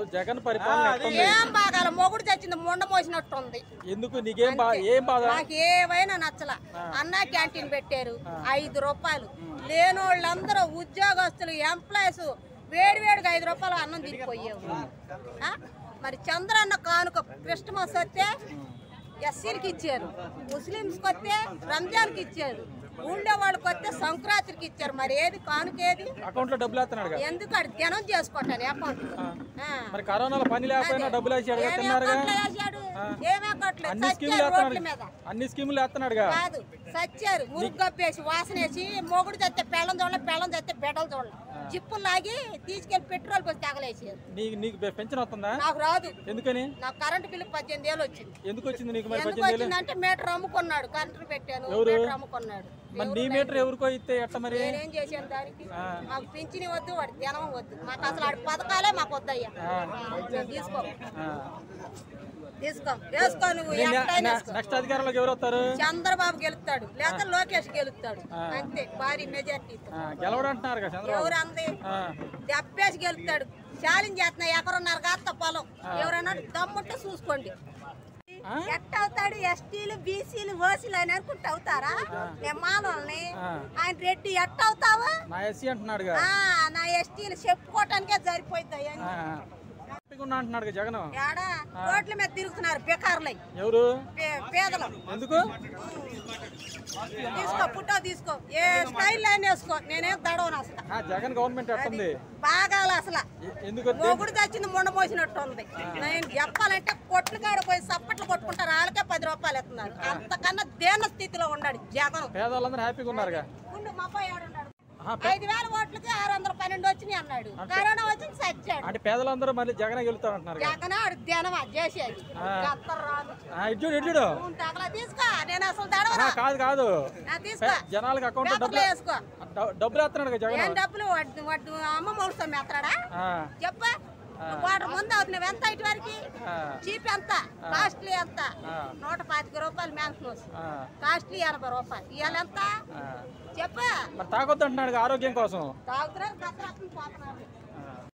ఇప్పుడు జగన్ పరిపాలన ఎట్టుంది? ఏం బాగాల మొగుడు చచ్చింది మొండ మోసినట్టు ఉంది ఎందుకు నీకేం బా ఏం బాధ నాకు ఏవైనా నచ్చల అన్నా క్యాంటీన్ పెట్టారు ఐదు రూపాయలు లేనోళ్ళందరూ ఉద్యోగస్తులు ఎంప్లాయీస్ వేడి వేడిగా ఐదు రూపాయలు అన్నం తిరిగిపోయేవు ఆ? మరి చంద్రన్న కానుక క్రిస్టమస్ వస్తే ఎస్సీలకి ఇచ్చారు ముస్లిమ్స్కి వస్తే రంజాన్కి ఇచ్చారు ఊళ్ళో వాళ్ళకి వస్తే సంక్రాంతికి ఇచ్చారు మరి ఏది కానుకేది అకౌంట్ లో డబ్బులు వేస్తున్నాడు ఎందుకు అది దినం చేసుకుంటాను అకౌంట్ మరి కరోనాలో పని లేకపోయినా డబ్బులు వేసాడు కదా, తిన్నారుగా ఏమే కొట్టలేదు అన్ని స్కీములు సచ్చారు రోడ్ల వేస్తున్నాడు మీద అన్ని స్కీములు వేస్తున్నాడుగా కాదు సచ్చారు మురుగ్గప్పేసి వాసనేసి మొగుడు చస్తే పెళ్ళం చూడలే పెళ్ళం చస్తే బిడ్డలు చూడలే జిప్పులు లాగి తీసుకెళ్లి పెట్రోల్ పోసి తగలేసారు నీకు నీకు పెన్షన్ వస్తుందా నాకు రాదు ఎందుకని నాకు కరెంట్ బిల్లు పద్దెనిమిది వేలు వచ్చింది ఎందుకు వచ్చింది నీకు మరి ఎందుకు పద్దెనిమిది వేలు వచ్చిందంటే మీటర్ అమ్ముకున్నాడు కరెంట్ పెట్టాను ఎవరు? మీటర్ అమ్ముకున్నాడు మరి నీ మీటర్ ఎవరికో ఇస్తే ఎట్ట మరి నేనేం చేశాను దానికి ఆ. మాకు పింఛని వద్దు వాడి దినం వద్దు మాకు అసలు ఆడి పథకాలే మాకు వద్దయ్యా నేను తీసుకో ఆ. తీసుకో వేసుకో నువ్వు నీ- ఎక్కడైనా నె- వేసుకో. నెక్స్ట్ అధికారంలోకి ఎవరు వస్తారు చంద్రబాబు గెలుస్తాడు లేకపోతే లోకేష్ గెలుస్తాడు ఆ. అంతే భారీ మెజార్టీతో ఆ, గెలవడు అంటున్నారు కదా చంద్రబాబు ఎవరు అంది ఆ, దెబ్బేసి గెలుస్తాడు ఛాలెంజ్ చేస్తున్నా ఎకరున్నర కాస్త పొలం ఎవరైనా దమ్ముంటే చూసుకోండి ఆ? ఎట్ట అవుతాడు ఎస్టీలు బీసీలు ఓసీలు అని అనుకుంటే అవుతారా నేను మానవుల్ని ఆ. ఆయన రెడ్డి ఎట్ట అవుతావు నా ఎస్సీ అంటున్నాడుగా ఆ, నా ఎస్టీలు చెప్పుకోవటానికే సరిపోయింది ఆ, హ్యాపీగా ఉన్నా అంటున్నాడు కదా జగన్ ఏడా రోడ్ల మీద తిరుగుతున్నారు బెకార్లై ఎవరు పే- పేదలు ఎందుకు తీసుకో పుట్టో తీసుకో ఏ స్టైల్ అయినా వేసుకో నేనేం దడవను అసలు ఆ, జగన్ గవర్నమెంట్ ఎట్టుంది బాగాల అసలు ఎ- ఎందుకు మొగుడు తెచ్చింది ముండ మోసినట్టు ఉంది నేను చెప్పాలంటే కొట్లు కాడ పోయి సప్పట్లు కొట్టుకుంటారు వాళ్ళకే పది రూపాయలు ఇస్తున్నారు అంతకన్నా దేన స్థితిలో ఉన్నాడు జగన్ పేదవాళ్ళందరూ హ్యాపీగా ఉన్నారుగా ఉండు మా అబ్బాయి ఆడున్నాడు ఆహా, ఐదు వేల ఓట్లకి ఆరు వందల పన్నెండు వచ్చినాయి అన్నాడు కరోనా వచ్చింది సచ్చాడు అంటే పేదలందరూ మళ్ళీ జగన్ గెలుతాడు అంటున్నారు జగన్ ఆడు దినమా చేసేది ఆ. గత్తరు రాదు ఇడ్జుడు ఇడ్జుడు ఉంటే అట్లా తీసుకో నేను అసలు దడవరా కాదు కాదు నా తీసుకో పే- జనాలకి అకౌంట్ పేపర్లో డబ్బులు వేసుకో డ- డబ్బులు వేస్తున్నాడు కదా ఏం జగన్ డబ్బులు వాడు వాడు అమ్మ మౌసం ఎత్తడా ఆ, చెప్పు వాటర్ ముందు అవుతుంది నువ్వు ఎంత ఇటు వరకు ఆ, చీప్ ఎంత కాస్ట్లీ ఎంత ఆ. నూట పాతిక రూపాయలు మ్యాన్క్నోస్ ఆ, కాస్ట్లీ ఎనభై రూపాయలు ఇవాళ ఎంత ఆ. చెప్పు మరి తాగొద్దు అంటున్నాడు కదా ఆరోగ్యం కోసం తాగుతున్నారు కత్తరాకుని పోతున్నారు